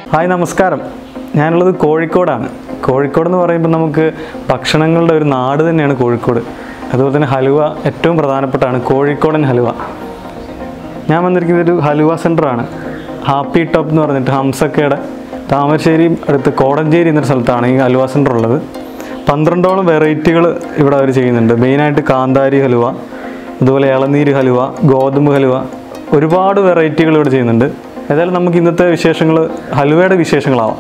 Hi നമസ്കാരം ഞാനുള്ളത് കോഴിക്കോടാണ് കോഴിക്കോട് എന്ന് പറയുമ്പോൾ നമുക്ക് ഭക്ഷണങ്ങളുടെ ഒരു നാട് തന്നെയാണ് കോഴിക്കോട് അതുപോലെ തന്നെ ഹലുവ ഏറ്റവും പ്രധാനപ്പെട്ടാണ് കോഴിക്കോടൻ ഹലുവ ഞാൻ വന്നിരിക്കുന്നത് ഒരു ഹലുവ സെൻ്ററാണ് ഹാപ്പി ടോപ്പ് എന്ന് പറഞ്ഞിട്ട് ഹംസക്കയുടെ താമരശ്ശേരി അടുത്ത് കോടഞ്ചേരി എന്നൊരു സ്ഥലത്താണ് ഈ ഹലുവ സെൻ്റർ ഉള്ളത് പന്ത്രണ്ടോളം വെറൈറ്റികൾ ഇവിടെ അവർ ചെയ്യുന്നുണ്ട് മെയിനായിട്ട് കാന്താരി ഹലുവ അതുപോലെ ഇളനീര് ഹലുവ ഗോതമ്പ് ഹലുവ ഒരുപാട് വെറൈറ്റികൾ ഇവിടെ ചെയ്യുന്നുണ്ട് ഏതായാലും നമുക്ക് ഇന്നത്തെ വിശേഷങ്ങൾ ഹലുവയുടെ വിശേഷങ്ങളാവാം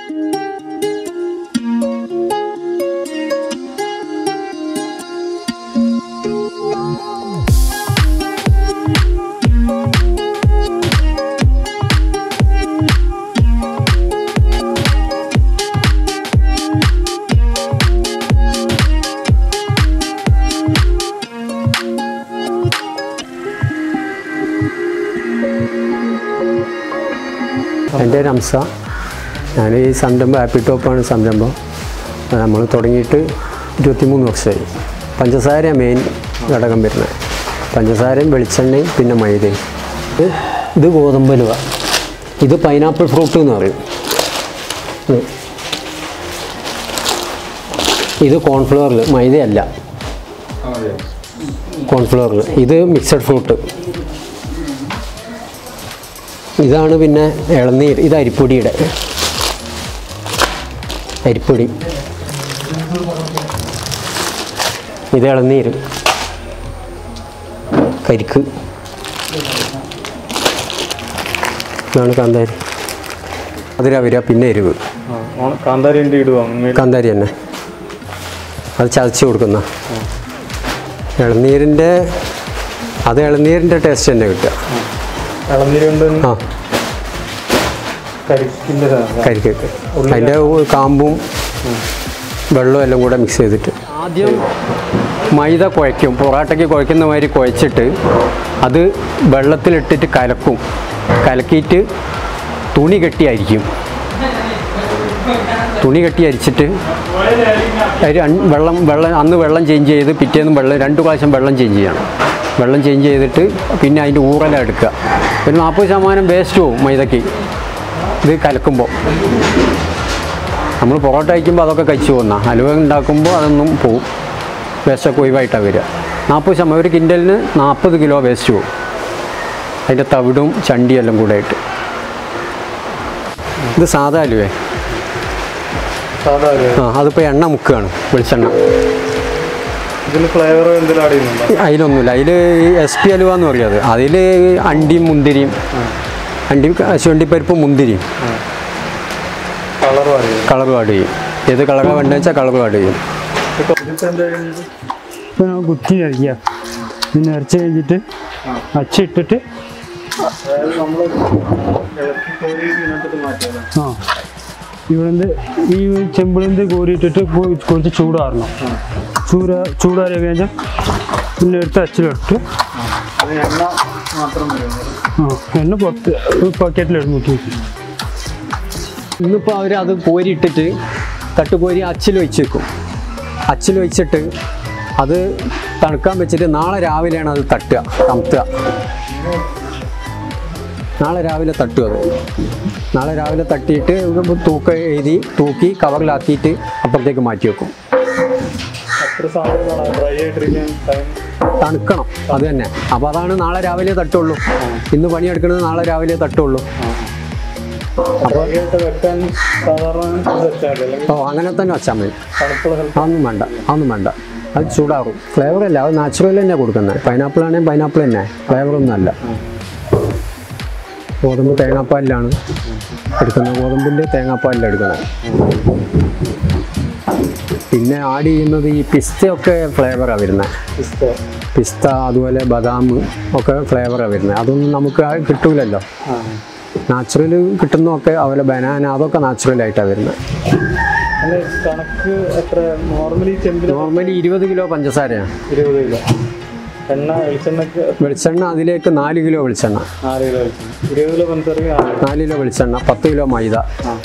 എൻ്റെ പേര് ഹംസ ഞാൻ ഈ സംരംഭം ഹാപ്പി ടോപ്പാണ് സംരംഭം നമ്മൾ തുടങ്ങിയിട്ട് ഇരുപത്തിമൂന്ന് വർഷമായി പഞ്ചസാര മെയിൻ ഘടകം വരുന്നത് പഞ്ചസാരയും വെളിച്ചെണ്ണയും പിന്നെ മൈദയും ഇത് ഇത് ഗോതമ്പലുവ ഇത് പൈനാപ്പിൾ ഫ്രൂട്ട് എന്ന് പറയും ഇത്. ഇത് കോൺഫ്ലവറിൽ മൈദയല്ല കോൺഫ്ലവറിൽ ഇത് മിക്സഡ് ഫ്രൂട്ട് ഇതാണ് പിന്നെ ഇളനീർ ഇത് അരിപ്പൊടിയുടെ അരിപ്പൊടി ഇത് ഇളനീർ കരിക്ക് ഇതാണ് കാന്താരി അതിരാ വരിക പിന്നെ എരിവ് കാന്താരി ഉണ്ട് ഇടുവാണ് കാന്താരി തന്നെ അത് ചതച്ച് കൊടുക്കുന്ന ഇളനീരിൻ്റെ അത് ഇളനീരിൻ്റെ ടേസ്റ്റ് തന്നെ കിട്ടുക ഇളനീര് കൊണ്ട് ആ കരിക്കിൻ്റെ കരിക്ക് അതിൻ്റെ കാമ്പും വെള്ളവും എല്ലാം കൂടെ മിക്സ് ചെയ്തിട്ട് ആദ്യം മൈദ കുഴയ്ക്കും പൊറാട്ടയ്ക്ക് കുഴയ്ക്കുന്ന മാതിരി കുഴച്ചിട്ട് അത് വെള്ളത്തിലിട്ടിട്ട് കലക്കും കലക്കിയിട്ട് തുണി കെട്ടി അരിക്കും തുണി കെട്ടി അരിച്ചിട്ട് ഒരു അൺ- വെള്ളം വെള്ളം അന്ന് വെള്ളം ചേഞ്ച് ചെയ്ത് പിറ്റേന്നും വെള്ളം രണ്ട് പ്രാവശ്യം വെള്ളം ചേഞ്ച് ചെയ്യണം വെള്ളം ചേഞ്ച് ചെയ്തിട്ട് പിന്നെ അതിൻ്റെ ഊറല എടുക്കുക ഒരു നാൽപ്പത് ശതമാനം വേസ്റ്റ് പോവും മൈദയ്ക്ക് ഇത് കലക്കുമ്പോൾ നമ്മൾ പൊറോട്ട കഴിക്കുമ്പോൾ അതൊക്കെ കഴിച്ചു പോകുന്ന ഹലുവ ഉണ്ടാക്കുമ്പോൾ അതൊന്നും പോവും വേസ്റ്റൊക്കെ ഒഴിവായിട്ടാണ് വരിക നാൽപ്പത് ശതമാനം ഒരു കിൻഡലിന് നാൽപ്പത് കിലോ വേസ്റ്റ് പോവും അതിൻ്റെ തവിടും ചണ്ടിയും എല്ലാം കൂടെ ആയിട്ട് ഇത് സാധാ ഹലുവേ സാധാരണ ആ അതിപ്പോൾ എണ്ണ മുക്കുകയാണ് വെളിച്ചെണ്ണ ഇതിൽ ഫ്ലേവർ എന്തെങ്കിലും ആഡ് ചെയ്യുന്നുണ്ടോ അതിലൊന്നുമില്ല അതിൽ എസ് പി ഹലുവ എന്ന് പറയുന്നത് അതിൽ അണ്ടിയും മുന്തിരിയും അണ്ടി കശുവണ്ടിപ്പരിപ്പും മുന്തിരിയും കളർ അറിയാം കളർ ആഡ് ചെയ്യും ഏത് കളറാണ് വേണ്ടത് വെച്ചാൽ കളർ ആഡ് ചെയ്യും ഇതിപ്പോൾ എന്താ ചെയ്യുന്നത് ഇപ്പം നമ്മൾ കുത്തി കഴിക്കുക പിന്നെ ഇറച്ചി കഴിഞ്ഞിട്ട് അച്ചിട്ടിട്ട് അതായത് നമ്മൾ ഇളക്കി കോരി ഇതിനകത്ത് മാറ്റിയതാണ് ആ ഇവിടുന്ന് ഈ ചെമ്പിളിന്ന് കോരിയിട്ടിട്ട് കൊ- കുറച്ച് ചൂടാറണം ചൂട ചൂടാറിയ കഴിഞ്ഞാൽ പിന്നെ എടുത്ത് അച്ചിലിട്ട് അത് എണ്ണ മാത്രം വരുന്നത് ആ എണ്ണ പുറത്ത് പാക്കറ്റിലിട്ട് മുക്കി വെക്കും ഇന്നിപ്പോൾ അവർ അത് കോരിയിട്ടിട്ട് തട്ടുകോരി അച്ചിൽ വെച്ച് വെക്കും അച്ചിൽ വെച്ചിട്ട് അത് തണുക്കാൻ വെച്ചിട്ട് നാളെ രാവിലെയാണ് അത് തട്ടുക തണുത്തുക നാളെ രാവിലെ തട്ടും അത് നാളെ രാവിലെ തട്ടിയിട്ട് തൂക്ക എഴുതി തൂക്കി കവറിലാക്കിയിട്ട് അപ്പുറത്തേക്ക് മാറ്റി വെക്കും എത്ര സമയം വേണം ഡ്രൈ ആയിട്ടിരിക്കാൻ ടൈം തണുക്കണം അത് തന്നെ അപ്പോൾ അതാണ് നാളെ രാവിലെ തട്ടുള്ളൂ ഇന്ന് പണിയെടുക്കുന്നത് നാളെ രാവിലെ തട്ടുള്ളൂ ഡ്രൈ ആയിട്ട് വെക്കാൻ സാധാരണ വെച്ചാൽ അല്ലെങ്കിൽ അപ്പോൾ അങ്ങനെ തന്നെ വെച്ചാൽ മതി തണുപ്പുള്ള സ്ഥലത്ത് അതൊന്നും വേണ്ട അതൊന്നും വേണ്ട അത് ചൂടാറും ഫ്ലേവർ അല്ല അത് നാച്ചുറൽ തന്നെ കൊടുക്കുന്നത് പൈനാപ്പിൾ ആണെങ്കിൽ പൈനാപ്പിൾ തന്നെ ഫ്ലേവർ ഒന്നും അല്ല ഗോതമ്പ് തേങ്ങാപ്പാലിലാണ് എടുക്കുന്നത് ഗോതമ്പിൻ്റെ തേങ്ങാപ്പാലിലാണ് എടുക്കുന്നത് പിന്നെ ആഡ് ചെയ്യുന്നത് ഈ പിസ്തയൊക്കെ ഫ്ലേവറാണ് വരുന്നത് പിസ്ത പിസ്ത അതുപോലെ ബദാം ഒക്കെ ഫ്ലേവറാണ് വരുന്നത് അതൊന്നും നമുക്ക് ആ കിട്ടൂലല്ലോ ആ നാച്ചുറൽ കിട്ടുന്നതൊക്കെ അതുപോലെ ബനാന അതൊക്കെ നാച്ചുറലായിട്ടാണ് വരുന്നത് അത് കണക്ക് എത്ര നോർമലി ചെമ്പിന് നോർമലി ഇരുപത് കിലോ പഞ്ചസാരയാണ് ഇരുപത് കിലോ എണ്ണ വെളിച്ചെണ്ണക്ക് വെളിച്ചെണ്ണ അതിലേക്ക് നാല് കിലോ വെളിച്ചെണ്ണ നാല് കിലോ വെളിച്ചെണ്ണ ഇരുപത് കിലോ പഞ്ചസാരക്ക് നാല് നാല് കിലോ വെളിച്ചെണ്ണ പത്ത് കിലോ മൈദ ആ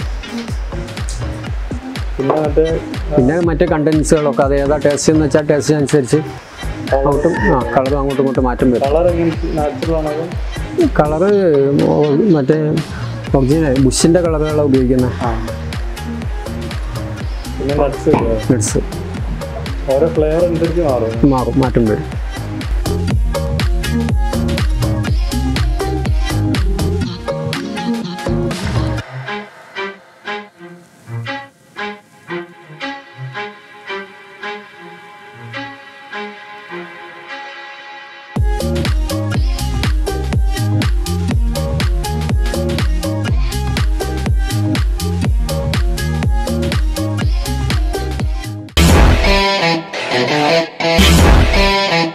പിന്നെ മറ്റേ പിന്നെ മറ്റ് കണ്ടൻസുകളൊക്കെ അത് ഏതാ ടേസ്റ്റ് എന്ന് വെച്ചാൽ ടേസ്റ്റ് അനുസരിച്ച് അങ്ങോട്ടും ആ കളറും അങ്ങോട്ടും ഇങ്ങോട്ടും മാറ്റം വരും കളർ എങ്ങനെ നാച്ചുറൽ ആണോ അതോ കളറ് മറ്റേ ഒറിജിനൽ ബുഷിൻ്റെ കളറുകളാണ് ഉപയോഗിക്കുന്നത് പിന്നെ nuts ഇല്ലേ? നട്സ് ഓരോ ഫ്ലേവർ അനുസരിച്ച് മാറും മാറും മാറ്റം വരും